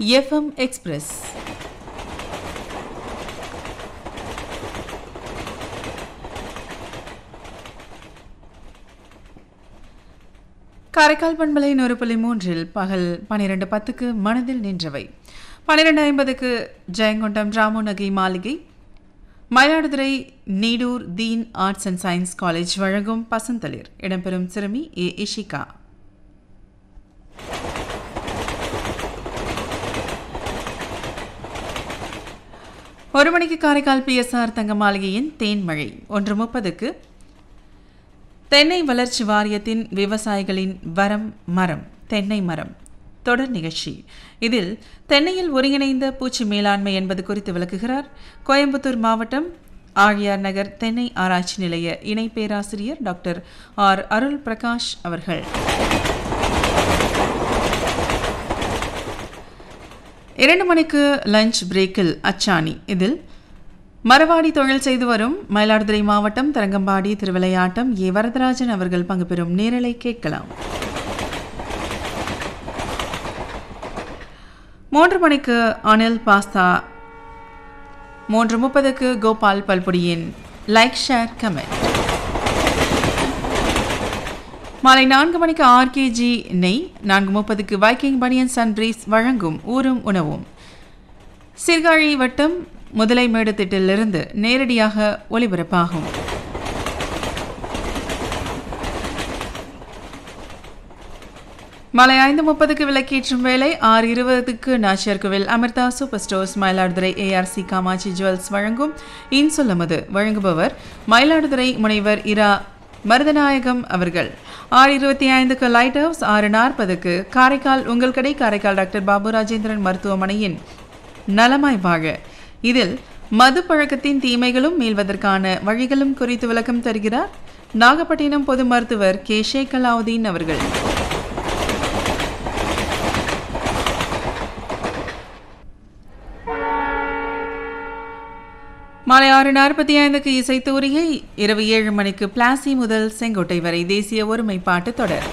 FM express Karaikal பண்பலை நூறு புள்ளி மூன்றில் பகல் பன்னிரெண்டு பத்துக்கு மனதில் நின்றவை பன்னிரெண்டு ஐம்பதுக்கு ஜெயங்கொண்டம் ராமு நகை மாளிகை Mayiladuthurai Needur Deen arts and science college வழங்கும் பசந்தளிர் இடம்பெறும் சிறுமி ஏ இஷிகா ஒரு மணிக்கு காரைக்கால் பிஎஸ்ஆர் தங்க மாளிகையின் தேன்மழை ஒன்று முப்பதுக்கு தென்னை வளர்ச்சி வாரியத்தின் விவசாயிகளின் வரம் மரம் தென்னை மரம் தொடர் நிகழ்ச்சி இதில் தென்னையில் ஒருங்கிணைந்த பூச்சி மேலாண்மை என்பது குறித்து விளக்குகிறார் கோயம்புத்தூர் மாவட்டம் ஆழியார் நகர் தென்னை ஆராய்ச்சி நிலைய இணை பேராசிரியர் டாக்டர் ஆர் அருள் பிரகாஷ் அவர்கள் இரண்டு மணிக்கு லஞ்ச் பிரேக்கில் அச்சாணி இதில் மரவாடி தொழில் செய்து வரும் மயிலாடுதுறை மாவட்டம் தரங்கம்பாடி திருவிளையாட்டம் ஏ வரதராஜன் அவர்கள் பங்கு பெறும் நேரலை கேட்கலாம் மூன்று மணிக்கு அனில் பாஸ்தா மூன்று முப்பதுக்கு கோபால் பல்புடியின் லைக் ஷேர் கமெண்ட் மாலை நான்கு மணிக்கு ஆர்கேஜி நெய் நான்கு முப்பதுக்கு வைக்கிங் பனியன் சன் பிரீஸ் வழங்கும் ஊரும் உணவும் சீர்காழி வட்டம் முதலை மேடு திட்டிலிருந்து நேரடியாக ஒளிபரப்பாகும் மாலை ஐந்து முப்பதுக்கு விளக்கேற்றும் வேலை ஆறு இருபதுக்கு Nachiyarkovil Amirtha super stores Mayiladuthurai ARC Kamatchi jewels வழங்கும் இன்சொல்லமது வழங்குபவர் மயிலாடுதுறை முனைவர் இரா மருதநாயகம் அவர்கள் ஆறு இருபத்தி ஐந்துக்கு லைட் ஹவுஸ் ஆறு நாற்பதுக்கு காரைக்கால் உங்கள் கடை காரைக்கால் டாக்டர் பாபு ராஜேந்திரன் மருத்துவமனையின் நலமாய் வாழ இதில் மது பழக்கத்தின் தீமைகளும் மீள்வதற்கான வழிகளும் குறித்து விளக்கம் தருகிறார் நாகப்பட்டினம் பொது மருத்துவர் கே ஷேக் அலாவுதீன் அவர்கள் மாலை ஆறு நாற்பத்தி ஐந்துக்கு இசைத்தூரிகை இரவு ஏழு மணிக்கு பிளாசி முதல் செங்கோட்டை வரை தேசிய ஒருமைப்பாட்டு தொடர்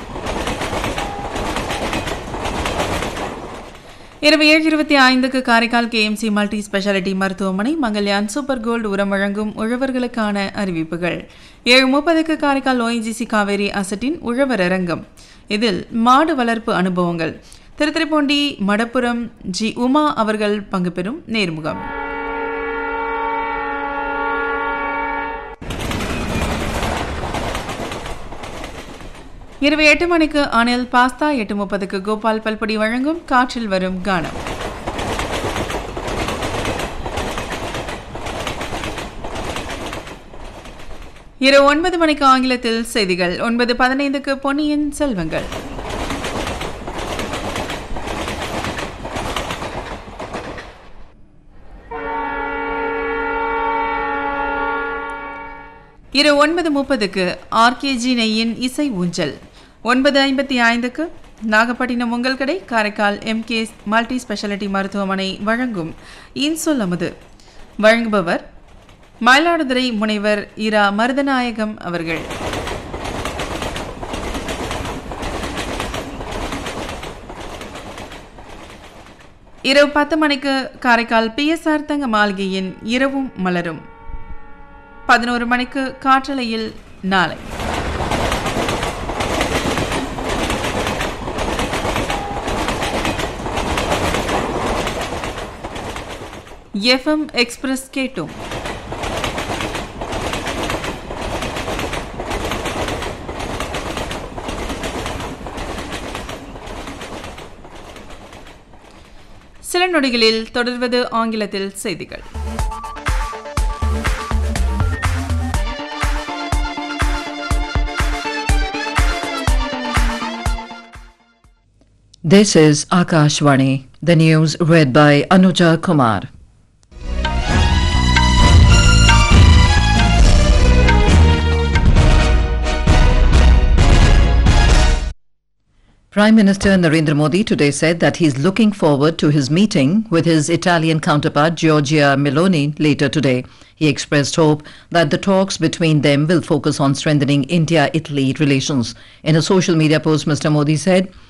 இரவு ஏழு இருபத்தி ஐந்துக்கு காரைக்கால் கேஎம்சி மல்டி ஸ்பெஷாலிட்டி மருத்துவமனை மங்கல்யான் சூப்பர் கோல்டு உரம் வழங்கும் உழவர்களுக்கான அறிவிப்புகள் ஏழு முப்பதுக்கு காரைக்கால் ஓஎன்ஜிசி காவேரி அசட்டின் உழவர் அரங்கம் இதில் மாடு வளர்ப்பு அனுபவங்கள் திருத்திரைப்பூண்டி மடப்புரம் ஜி உமா அவர்கள் பங்கு பெறும் நேர்முகம் இரவு எட்டு மணிக்கு அனில் பாஸ்தா எட்டு முப்பதுக்கு கோபால் பல்படி வழங்கும் காற்றில் வரும் கானம் இரவு ஒன்பது மணிக்கு ஆங்கிலத்தில் செய்திகள் ஒன்பது பதினைந்துக்கு பொன்னியின் செல்வங்கள் இரவு ஒன்பது முப்பதுக்கு ஆர்கேஜி நெய்யின் இசை ஊஞ்சல் ஒன்பது ஐம்பத்தி ஐந்துக்கு நாகப்பட்டினம் உங்கள் கடை காரைக்கால் எம்கே மல்டி ஸ்பெஷாலிட்டி மருத்துவமனை வழங்கும் இன்சொல் அமுது வழங்குபவர் மயிலாடுதுறை முனைவர் இரா மருதநாயகம் அவர்கள் இரவு பத்து மணிக்கு காரைக்கால் பிஎஸ்ஆர் தங்க மாளிகையின் இரவும் மலரும் பதினோரு மணிக்கு காற்றலையில் நாளை எஃப்எம் எக்ஸ்பிரஸ் கேட்டோம் சில நொடிகளில் தொடர்வது ஆங்கிலத்தில் செய்திகள் This is Akashvani, the news read by Anuja Kumar. Prime Minister Narendra Modi today said that he is looking forward to his meeting with his Italian counterpart Giorgia Meloni later today. He expressed hope that the talks between them will focus on strengthening India Italy relations. In a social media post, Mr. Modi said,